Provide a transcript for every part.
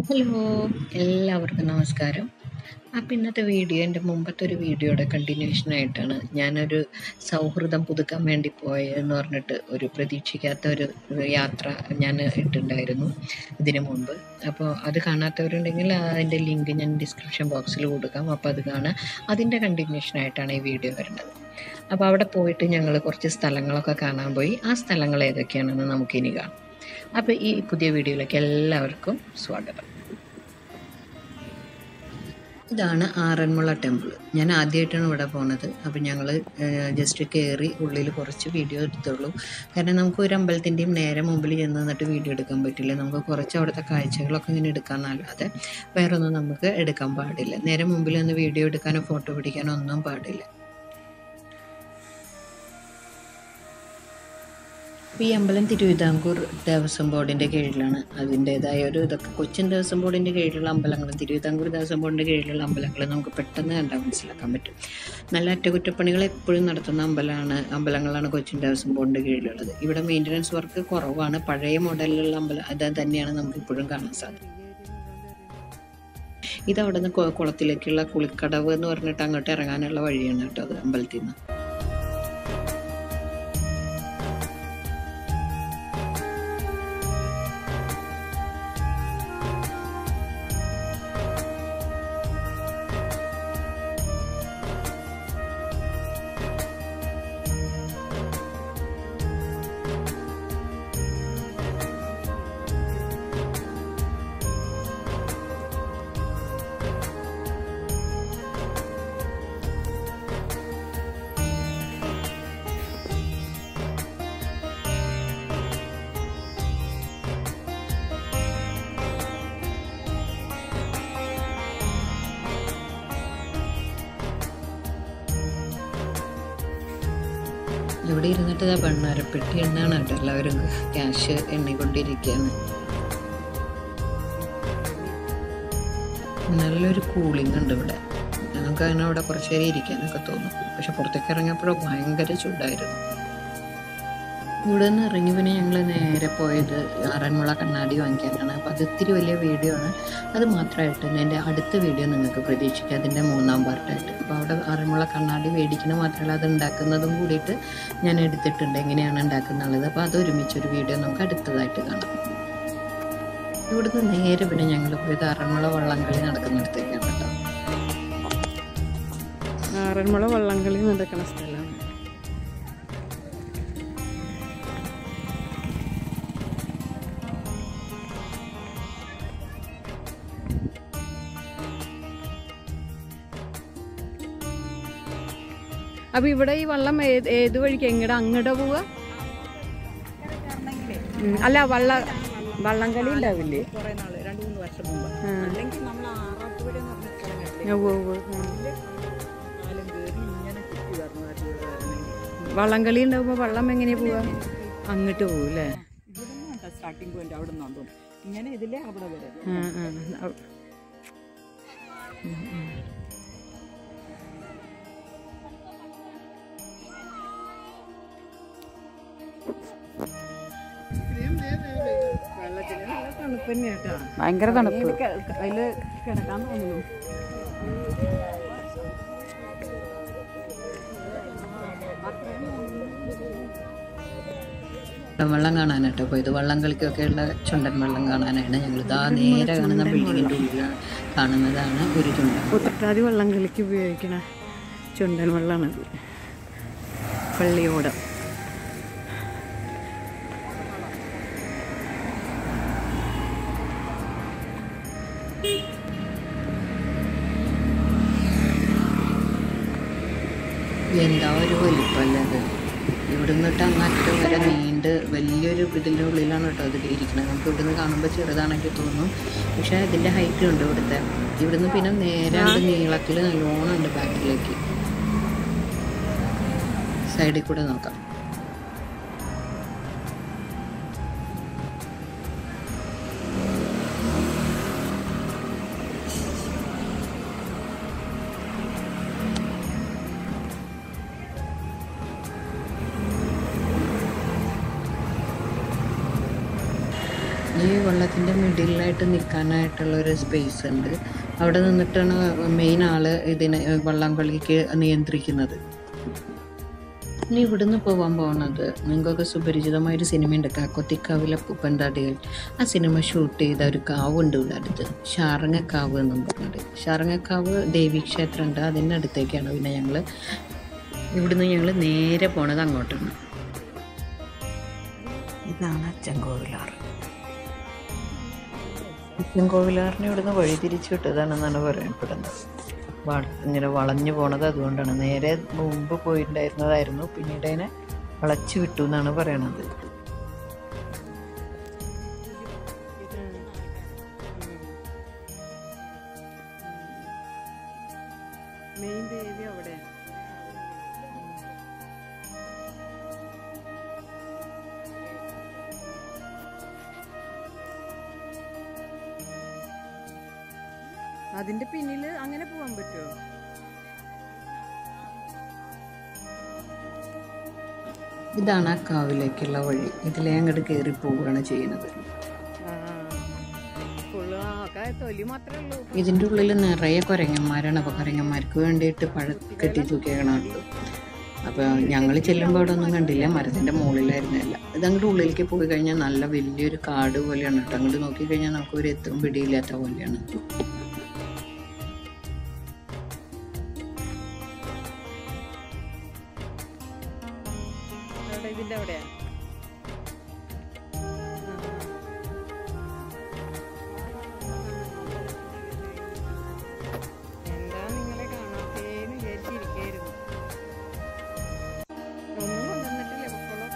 Hello എല്ലാവർക്കും നമസ്കാരം അപ്പം ഇന്നത്തെ വീഡിയോ എൻ്റെ മുമ്പത്തെ ഒരു വീഡിയോയുടെ കണ്ടിന്യൂഷൻ ആയിട്ടാണ് ഞാനൊരു സൗഹൃദം പുതുക്കാൻ വേണ്ടി പോയെന്ന് പറഞ്ഞിട്ട് ഒരു പ്രതീക്ഷിക്കാത്ത ഒരു യാത്ര ഞാൻ ഇട്ടുണ്ടായിരുന്നു ഇതിനു മുമ്പ് അപ്പോൾ അത് കാണാത്തവരുണ്ടെങ്കിൽ അതിൻ്റെ ലിങ്ക് ഞാൻ ഡിസ്ക്രിപ്ഷൻ ബോക്സിൽ കൊടുക്കാം അപ്പോൾ അത് കാണാം അതിൻ്റെ കണ്ടിന്യൂഷൻ ആയിട്ടാണ് ഈ വീഡിയോ വരുന്നത് അപ്പോൾ അവിടെ പോയിട്ട് ഞങ്ങൾ കുറച്ച് സ്ഥലങ്ങളൊക്കെ കാണാൻ പോയി ആ സ്ഥലങ്ങൾ ഏതൊക്കെയാണെന്ന് നമുക്കിനി കാണാം അപ്പോൾ ഈ പുതിയ വീഡിയോയിലേക്ക് എല്ലാവർക്കും സ്വാഗതം ഇതാണ് ആറന്മുള ടെമ്പിൾ ഞാൻ ആദ്യമായിട്ടാണ് ഇവിടെ പോണത് അപ്പം ഞങ്ങൾ ജസ്റ്റ് കയറി ഉള്ളിൽ കുറച്ച് വീഡിയോ എടുത്തുള്ളൂ കാരണം നമുക്ക് ഒരു അമ്പലത്തിൻ്റെയും നേരെ മുമ്പിൽ ചെന്ന് നിന്നിട്ട് വീഡിയോ എടുക്കാൻ പറ്റില്ല നമുക്ക് കുറച്ച് അവിടുത്തെ കാഴ്ചകളൊക്കെ ഇങ്ങനെ എടുക്കാമെന്നല്ലാതെ വേറൊന്നും നമുക്ക് എടുക്കാൻ പാടില്ല നേരെ മുമ്പിൽ നിന്ന് വീഡിയോ എടുക്കാനോ ഫോട്ടോ പിടിക്കാനോ ഒന്നും പാടില്ല ഈ അമ്പലം തിരുവിതാംകൂർ ദേവസ്വം ബോർഡിൻ്റെ കീഴിലാണ് അതിൻ്റേതായ ഒരു ഇതൊക്കെ കൊച്ചിൻ ദേവസ്വം ബോർഡിൻ്റെ കീഴിലുള്ള അമ്പലങ്ങളും തിരുവിതാംകൂർ ദേവസ്വം ബോർഡിൻ്റെ കീഴിലുള്ള അമ്പലങ്ങളും നമുക്ക് പെട്ടെന്ന് കണ്ടാൽ മനസ്സിലാക്കാൻ പറ്റും നല്ല അറ്റകുറ്റപ്പണികൾ എപ്പോഴും നടത്തുന്ന അമ്പലമാണ് അമ്പലങ്ങളാണ് കൊച്ചിൻ ദേവസ്വം ബോർഡിൻ്റെ കീഴിലുള്ളത് ഇവിടെ മെയിൻ്റനൻസ് വർക്ക് കുറവാണ് പഴയ മോഡലിലുള്ള അമ്പലം അത് തന്നെയാണ് നമുക്ക് ഇപ്പോഴും കാണാൻ സാധിക്കും ഇത് അവിടെ നിന്ന് കുളത്തിലേക്കുള്ള കുളിക്കടവ് എന്ന് പറഞ്ഞിട്ട് അങ്ങോട്ട് ഇറങ്ങാനുള്ള വഴിയാണ് കേട്ടോ അത് അമ്പലത്തിൽ നിന്ന് ഇവിടെ ഇരുന്നിട്ട് ഇതാ ഭണ്ണാരപ്പെട്ടി എണ്ണാണ് കേട്ടോ എല്ലാവരും ക്യാഷ് എണ്ണിക്കൊണ്ടിരിക്കുകയാണ് നല്ലൊരു കൂളിംഗ് ഉണ്ട് ഇവിടെ ഞങ്ങൾക്ക് അങ്ങനെ അവിടെ കുറച്ച് നേരം ഇരിക്കാനൊക്കെ തോന്നും പക്ഷെ പുറത്തേക്ക് ഇറങ്ങിയപ്പോഴോ ഭയങ്കര ചൂടായിരുന്നു ഇവിടെ നിന്ന് ഇറങ്ങി പിന്നെ ഞങ്ങൾ നേരെ പോയത് ആറന്മുള കണ്ണാടി വാങ്ങിക്കാനാണ് അപ്പോൾ അത് ഇത്തിരി വലിയ വീഡിയോ ആണ് അത് മാത്രമായിട്ട് തന്നെ എൻ്റെ അടുത്ത വീഡിയോ നിങ്ങൾക്ക് പ്രതീക്ഷിക്കാം അതിൻ്റെ മൂന്നാം പാർട്ടായിട്ട് അപ്പോൾ അവിടെ ആറന്മുള കണ്ണാടി മേടിക്കുന്ന മാത്രമല്ല അത് ഉണ്ടാക്കുന്നതും കൂടിയിട്ട് ഞാൻ എടുത്തിട്ടുണ്ട് എങ്ങനെയാണ് ഉണ്ടാക്കുന്നുള്ളത് അപ്പോൾ അത് ഒരുമിച്ചൊരു വീഡിയോ നമുക്ക് അടുത്തതായിട്ട് കാണാം ഇവിടുന്ന് നേരെ പിന്നെ ഞങ്ങൾ പോയത് ആറന്മുള വള്ളംകളി നടക്കുന്നിടത്തേക്കാണ് കേട്ടോ ആറന്മുള വള്ളംകളി നടക്കുന്ന സ്ഥലമാണ് അപ്പൊ ഇവിടെ ഈ വള്ളം ഏത് ഏത് വഴിക്ക് എങ്ങടെ അങ്ങടെ പോവാ ഉം, അല്ല വള്ള വള്ളംകളി ഉണ്ടാവില്ലേ കുറെ നാള് രണ്ട് മൂന്ന് വർഷം മുമ്പ് ആ. അല്ലെങ്കിൽ നമ്മൾ ആറാട്ടുപുഴ എന്ന് പറഞ്ഞ സ്ഥലങ്ങളിലെ ഉവ്വ് ഉവ്വ്. ഉം. കാലം കയറി ഇങ്ങനെ ചുറ്റി വരണം ആറ്റുപുഴ വരണമെങ്കിൽ വള്ളംകളി ഉണ്ടാവുമ്പോ വള്ളം എങ്ങനെയാ പോവാ അങ്ങോട്ട് പോവും അല്ലേ ഇവിടെ നിന്നാണ് സ്റ്റാർട്ടിംഗ് പോയിന്റ് അവിടെ നിന്നാണ് തോന്നുന്നു ഇങ്ങനെ ഇതിലെ അവിടെ വരെ ആ, ആ. അവ- വെള്ളത്തിന് നല്ല തണുപ്പ് തന്നെയാട്ടോ ഭയങ്കര തണുപ്പ് അതില് കിടക്കാൻ തോന്നുന്നു വെള്ളം കാണാനാട്ടോ പോയത് വള്ളം കളിക്കൊക്കെ ഉള്ള ചുണ്ടൻ വെള്ളം കാണാനാണ് ഞങ്ങൾ ഇതാ നേരെ കാണുന്ന ബിൽഡിങ്ങിൻ്റെ ഉള്ളിലാണ് കാണുന്നതാണ് ഒരു ചുണ്ടൻ കുട്ടക്കാതി വള്ളം കളിക്ക് ഉപയോഗിക്കണ ചുണ്ടൻ വെള്ളമാണത് പള്ളിയോടം എന്താ ഒരു വലിപ്പമല്ലേ അത് ഇവിടെ നിന്നിട്ട് അങ്ങറ്റം വരെ നീണ്ട് വലിയൊരു ഇതിൻ്റെ ഉള്ളിലാണ് കേട്ടോ അത് ഇരിക്കുന്നത് നമുക്ക് ഇവിടുന്ന് കാണുമ്പോൾ ചെറുതാണെങ്കിൽ തോന്നും പക്ഷേ ഇതിൻ്റെ ഹൈറ്റ് ഉണ്ട് ഇവിടുത്തെ ഇവിടുന്ന് പിന്നെ നേരെ അങ്ങട് നീളത്തിൽ നല്ലോണം ഉണ്ട് ബാക്കിലേക്ക് സൈഡിൽ കൂടെ നോക്കാം ഈ വള്ളത്തിൻ്റെ മിഡിലായിട്ട് നിൽക്കാനായിട്ടുള്ള ഒരു സ്പേസ് ഉണ്ട് അവിടെ നിന്നിട്ടാണ് മെയിൻ ആള് ഇതിനെ വള്ളം കളിക്ക് നിയന്ത്രിക്കുന്നത് ഇനി ഇവിടുന്ന് പോകാൻ പോകുന്നത് നിങ്ങൾക്കൊക്കെ സുപരിചിതമായ ഒരു സിനിമയുണ്ട് കാക്കൊത്തിക്കാവിലെ പൂപ്പന്താടികൾ ആ സിനിമ ഷൂട്ട് ചെയ്ത ഒരു കാവുണ്ട് ഇവിടെ അടുത്ത് ഷാറങ്ങക്കാവ് എന്നും പറഞ്ഞിട്ട് ഷാറങ്ങക്കാവ് ദേവി ക്ഷേത്രമുണ്ട് അതിൻ്റെ അടുത്തേക്കാണ് പിന്നെ ഞങ്ങൾ ഇവിടുന്ന് ഞങ്ങൾ നേരെ പോണത് അങ്ങോട്ടാണ് ഇതാണ് അച്ചൻകോവിലാർ അച്ചൻകോവിലാറിനെ ഇവിടുന്ന് വഴി തിരിച്ചു വിട്ടതാണെന്നാണ് പറയപ്പെടുന്നത് വള- ഇങ്ങനെ വളഞ്ഞു പോണത് അതുകൊണ്ടാണ് നേരെ മുമ്പ് പോയിട്ടുണ്ടായിരുന്നതായിരുന്നു പിന്നീട് അതിനെ വളച്ചു വിട്ടു എന്നാണ് പറയണത് മെയിൻ ദേവി അവിടെ അതിന്റെ പിന്നില് അങ്ങനെ പോവാൻ പറ്റുമോ ഇതാണ് ആ കാവിലേക്കുള്ള വഴി ഇതിലേ അങ്ങോട്ട് കയറി പോവുകയാണ് ചെയ്യുന്നത് ഫുള്ള് ആ ഒക്കെ തൊലി മാത്രമേ ഉള്ളൂ ഇതിൻ്റെ ഉള്ളിൽ നിറയെ കുരങ്ങന്മാരാണ് അപ്പോൾ കുരങ്ങന്മാർക്ക് വേണ്ടിയിട്ട് പഴ കെട്ടി തൂക്കിയേക്കണം അപ്പോൾ ഞങ്ങൾ ചെല്ലുമ്പോൾ അവിടെ ഒന്നും കണ്ടില്ല മരത്തിൻ്റെ മുകളിലായിരുന്നു എല്ലാം ഇത് അങ്ങോട്ട് ഉള്ളിലേക്ക് പോയി കഴിഞ്ഞാൽ നല്ല വലിയൊരു കാട് പോലെയാണ് കേട്ടോ അങ്ങോട്ട് നോക്കിക്കഴിഞ്ഞാൽ നമുക്ക് ഒരു എത്തും പിടിയില്ലാത്ത പോലെയാണ് അവിടെ ഇതിന്റെ അവിടെയാ എന്താ നിങ്ങളെ കാണാത്തേന്ന് വിചാരിച്ചിരിക്കായിരുന്നു ഒന്നും കൊണ്ടുവന്നിട്ടില്ല ഇപ്പോഴും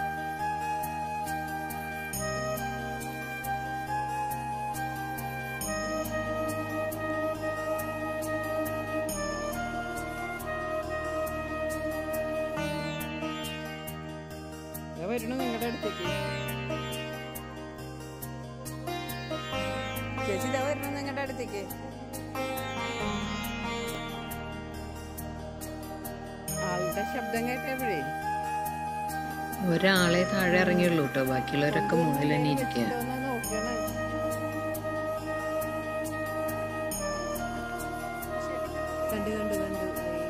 വരണു നിങ്ങളുടെ അടുത്തേക്ക് ചേച്ചി ഇതാ വരണു നിങ്ങളുടെ അടുത്തേക്ക് ആളുടെ ശബ്ദം കേട്ടപ്പോഴേ ഒരാളെ താഴെ ഇറങ്ങിയുള്ളൂ കേട്ടോ ബാക്കിയുള്ളവരൊക്കെ മുകളിൽ തന്നെ ഇരിക്കുക ഒന്ന് നോക്കണം കണ്ടു കണ്ടു കണ്ടു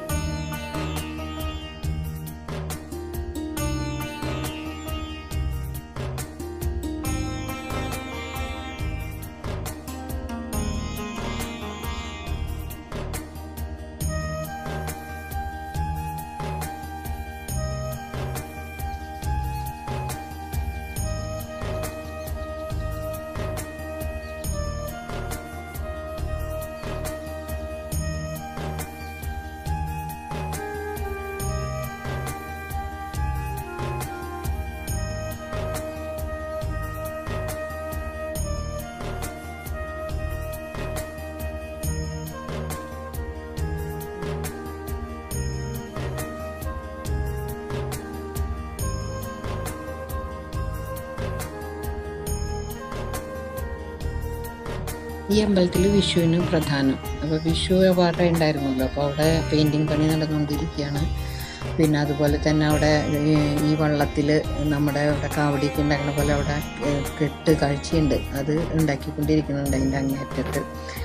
ഈ അമ്പലത്തിൽ വിഷുവിന് പ്രധാനം അപ്പോൾ വിഷു പാറ ഉണ്ടായിരുന്നല്ലോ അപ്പോൾ അവിടെ പെയിൻറ്റിങ് പണി നടന്നുകൊണ്ടിരിക്കുകയാണ് പിന്നെ അതുപോലെ തന്നെ അവിടെ ഈ- ഈ വള്ളത്തിൽ നമ്മുടെ അവിടെ കാവടിക്ക് ഉണ്ടാക്കുന്ന പോലെ അവിടെ ഏഹ്, കെട്ട് കാഴ്ചയുണ്ട് അത് ഉണ്ടാക്കിക്കൊണ്ടിരിക്കുന്നുണ്ട് അതിൻ്റെ അങ്ങേറ്റത്ത്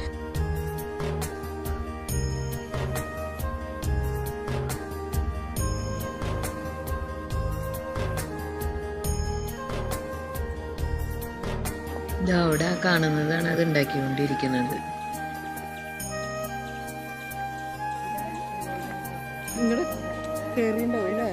ഇത് അവിടെ കാണുന്നതാണ് അത് ഉണ്ടാക്കിക്കൊണ്ടിരിക്കുന്നത് നിങ്ങള് കേറിണ്ടാവും അല്ലേ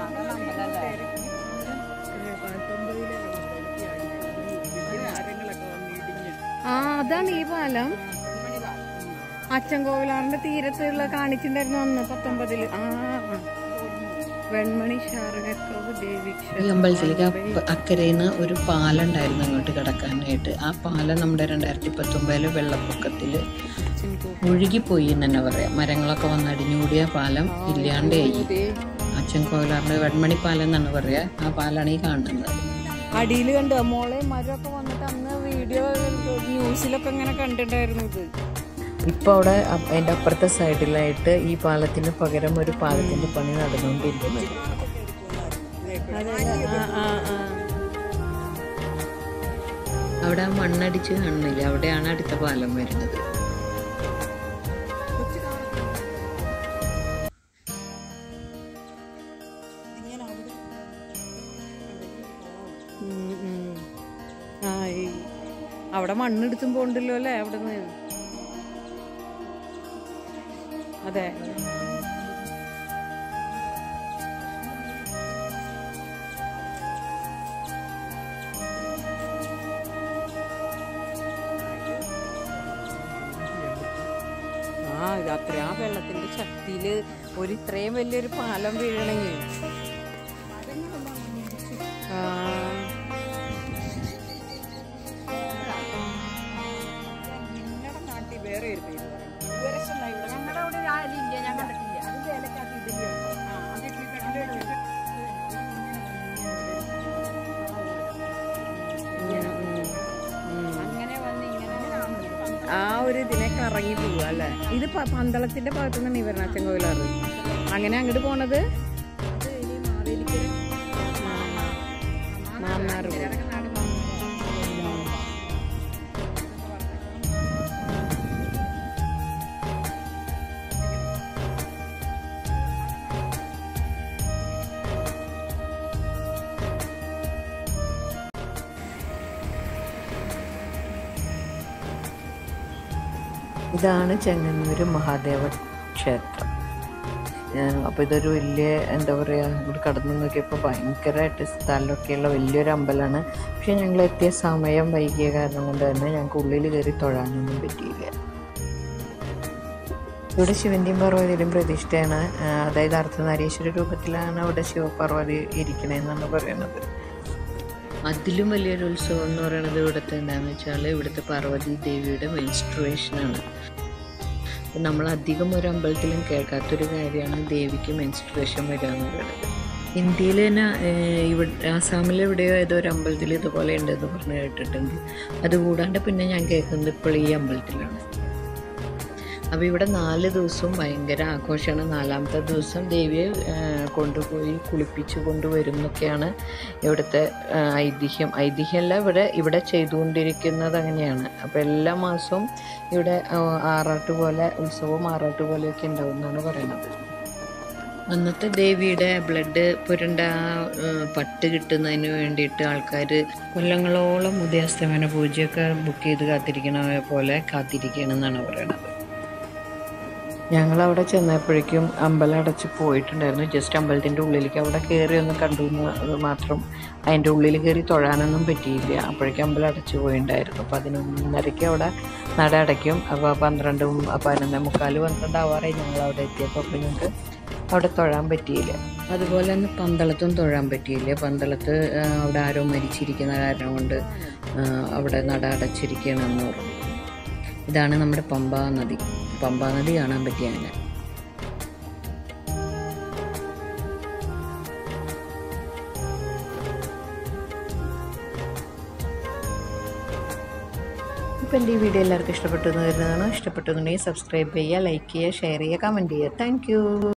ആ അതാണ് ഈ പാലം അച്ചൻകോവിലാറിന്റെ തീരത്തുള്ള കാണിച്ചിട്ടുണ്ടായിരുന്നു അന്ന് പത്തൊമ്പതില് ആ വെൺമണി ശാരകക്കവ് ദേവി ഈ അമ്പലത്തിലേക്ക് അപ്പ- അക്കരയിൽ നിന്ന് ഒരു പാലം ഉണ്ടായിരുന്നു അങ്ങോട്ട് കിടക്കാനായിട്ട് ആ പാലം നമ്മുടെ രണ്ടായിരത്തി പത്തൊമ്പതിലെ വെള്ളപ്പൊക്കത്തിൽ ഒഴുകിപ്പോയി എന്ന് തന്നെ പറയാം മരങ്ങളൊക്കെ വന്ന് അടിഞ്ഞുകൂടിയ പാലം ഇല്ലാണ്ടായി അച്ഛൻ കോയിലാറിന്റെ വെൺമണി പാലം എന്നാണ് പറയാ ആ പാലാണ് ഈ കാണുന്നത് അടിയിൽ കണ്ടു മോളെ മരമൊക്കെ വന്നിട്ട് അന്ന് വീഡിയോ ന്യൂസിലൊക്കെ ഇങ്ങനെ കണ്ടിട്ടുണ്ടായിരുന്നു ഇത് ഇപ്പൊ അവിടെ അ- അതിന്റെ അപ്പുറത്തെ സൈഡിലായിട്ട് ഈ പാലത്തിന് പകരം ഒരു പാലത്തിന്റെ പണി നടന്നുകൊണ്ടിരിക്കുന്നത് അതെ ആ ആ ആ അവിടെ ആ മണ്ണടിച്ച് കാണുന്നില്ല അവിടെയാണ് അടുത്ത പാലം വരുന്നത് കൊച്ചു കാണത്തില്ല. ഇതിങ്ങനെ അവിടെ ഉം, ഉം. ആ ഈ അവിടെ മണ്ണെടുത്തും പോണ്ടല്ലോ അല്ലേ അവിടെ നിന്ന് അതെ ആ ഇത് അത്ര ആ വെള്ളത്തിന്റെ ശക്തിയില് ഒരു ഇത്രയും വലിയൊരു പാലം വീഴണമെങ്കിൽ ആ നിങ്ങളുടെ നാട്ടിൽ വേറെ ഒരു പേര് പറയും പൂവരസം എന്നാ ഇവിടെ ഞങ്ങളുടെ അവിടെ ഒരു ആലില്ല ഞാൻ കണ്ടിട്ടില്ല അത് വേലക്കകത്ത് ഇഡലിയുണ്ട് ആ അത് ഇഡ്ഡലി കണ്ടിട്ടുണ്ട്. ഇങ്ങനെ, ഉം, ഉം. അങ്ങനെ വന്ന് ഇങ്ങനെ ആ ഒരു ഇതിനെ കറങ്ങി പോവുക അല്ലേ ഇത് പ- പന്തളത്തിന്റെ ഭാഗത്തു നിന്നാണ് ഈ വരണാച്ചൻ കോയിലാറ് അങ്ങനെ അങ്ങോട്ട് പോണത് അത് ഇനി മാവേലിക്കര മാന്നാറ് പോകും. നാട് മാന്നാറ്. ഇതാണ് ചെങ്ങന്നൂർ മഹാദേവ ക്ഷേത്രം അപ്പോൾ ഇതൊരു വലിയ എന്താ പറയുക ഇവിടെ കടന്നു നോക്കിയപ്പോൾ ഭയങ്കരമായിട്ട് സ്ഥലമൊക്കെയുള്ള വലിയൊരു അമ്പലമാണ് പക്ഷെ ഞങ്ങൾ എത്തിയ സമയം വൈകിയ കാരണം കൊണ്ട് തന്നെ ഞങ്ങൾക്ക് ഉള്ളിൽ കയറി തൊഴാനൊന്നും പറ്റിയില്ല ഇവിടെ ശിവന്റെയും പാർവതിയുടെയും പ്രതിഷ്ഠയാണ് ആ, അതായത് അർദ്ധനാരീശ്വര രൂപത്തിലാണ് അവിടെ ശിവപാർവതി ഇരിക്കണേന്നാണ് പറയുന്നത് അതിലും വലിയൊരു ഉത്സവം എന്ന് പറയുന്നത് ഇവിടുത്തെ എന്താണെന്ന് വെച്ചാൽ ഇവിടുത്തെ പാർവതി ദേവിയുടെ മെൻസ്ട്രുവേഷനാണ് നമ്മൾ അധികം ഒരു അമ്പലത്തിലും കേൾക്കാത്തൊരു കാര്യമാണ് ദേവിക്ക് മെൻസ്ട്രുവേഷൻ വരിക എന്ന് പറയുന്നത് ഇന്ത്യയിൽ തന്നെ ഏഹ്, ഇവിടെ ആസാമിൽ എവിടെയോ ഏതോ ഒരു അമ്പലത്തിൽ ഇതുപോലെ ഉണ്ടെന്ന് പറഞ്ഞ് കേട്ടിട്ടുണ്ട് അതുകൂടാണ്ട് പിന്നെ ഞാൻ കേൾക്കുന്നത് ഇപ്പോൾ ഈ അമ്പലത്തിലാണ് അപ്പോൾ ഇവിടെ നാല് ദിവസവും ഭയങ്കര ആഘോഷമാണ് നാലാമത്തെ ദിവസം ദേവിയെ ആ, കൊണ്ടുപോയി കുളിപ്പിച്ച് കൊണ്ടുവരും എന്നൊക്കെയാണ് ഇവിടുത്തെ ആ, ഐതിഹ്യം ഐതിഹ്യമല്ല ഇവിടെ ഇവിടെ ചെയ്തുകൊണ്ടിരിക്കുന്നത് അങ്ങനെയാണ് അപ്പോൾ എല്ലാ മാസവും ഇവിടെ ആ, ആറാട്ട് പോലെ ഉത്സവവും ആറാട്ട് പോലെയൊക്കെ ഉണ്ടാവും എന്നാണ് പറയുന്നത് അന്നത്തെ ദേവിയുടെ ബ്ലഡ് പുരണ്ട ആ, ഏഹ്, പട്ട് കിട്ടുന്നതിന് വേണ്ടിയിട്ട് ആൾക്കാർ കൊല്ലങ്ങളോളം ഉദയാസ്തമന പൂജയൊക്കെ ബുക്ക് ചെയ്ത് കാത്തിരിക്കണ പോലെ കാത്തിരിക്കുകയാണെന്നാണ് പറയണത് ഞങ്ങൾ അവിടെ ചെന്നപ്പോഴേക്കും അമ്പലം അടച്ച് പോയിട്ടുണ്ടായിരുന്നു ജസ്റ്റ് അമ്പലത്തിൻ്റെ ഉള്ളിലേക്ക് അവിടെ കയറി ഒന്ന് കണ്ടു എന്ന് മാത്രം അതിൻ്റെ ഉള്ളിൽ കയറി തൊഴാനൊന്നും പറ്റിയില്ല അപ്പോഴേക്കും അമ്പലം അടച്ചു പോയിണ്ടായിരുന്നു പതിനൊന്നരയ്ക്ക് അവിടെ നട അടയ്ക്കും അപ്പോൾ പന്ത്രണ്ടും പതിനൊന്നേ മുക്കാൽ പന്ത്രണ്ട് ആവാറായി ഞങ്ങൾ അവിടെ എത്തിയപ്പോൾ അപ്പോൾ ഞങ്ങൾക്ക് അവിടെ തൊഴാൻ പറ്റിയില്ല അതുപോലെ തന്നെ പന്തളത്തും തൊഴാൻ പറ്റിയില്ല പന്തളത്ത് ആ, അവിടെ ആരോ മരിച്ചിരിക്കുന്ന കാരണം കൊണ്ട് ആ, അവിടെ നട അടച്ചിരിക്കണമെന്ന് പറഞ്ഞു ഇതാണ് നമ്മുടെ പമ്പാ നദി പമ്പാ നദി കാണാൻ പറ്റിയ അങ്ങനെ ഇപ്പം എൻ്റെ ഈ വീഡിയോ എല്ലാവർക്കും ഇഷ്ടപ്പെട്ടു എന്ന് വരുന്നതാണ് ഇഷ്ടപ്പെട്ടെന്നുണ്ടെങ്കിൽ സബ്സ്ക്രൈബ് ചെയ്യുക ലൈക്ക് ചെയ്യുക ഷെയർ ചെയ്യുക കമൻറ്റ് ചെയ്യുക താങ്ക്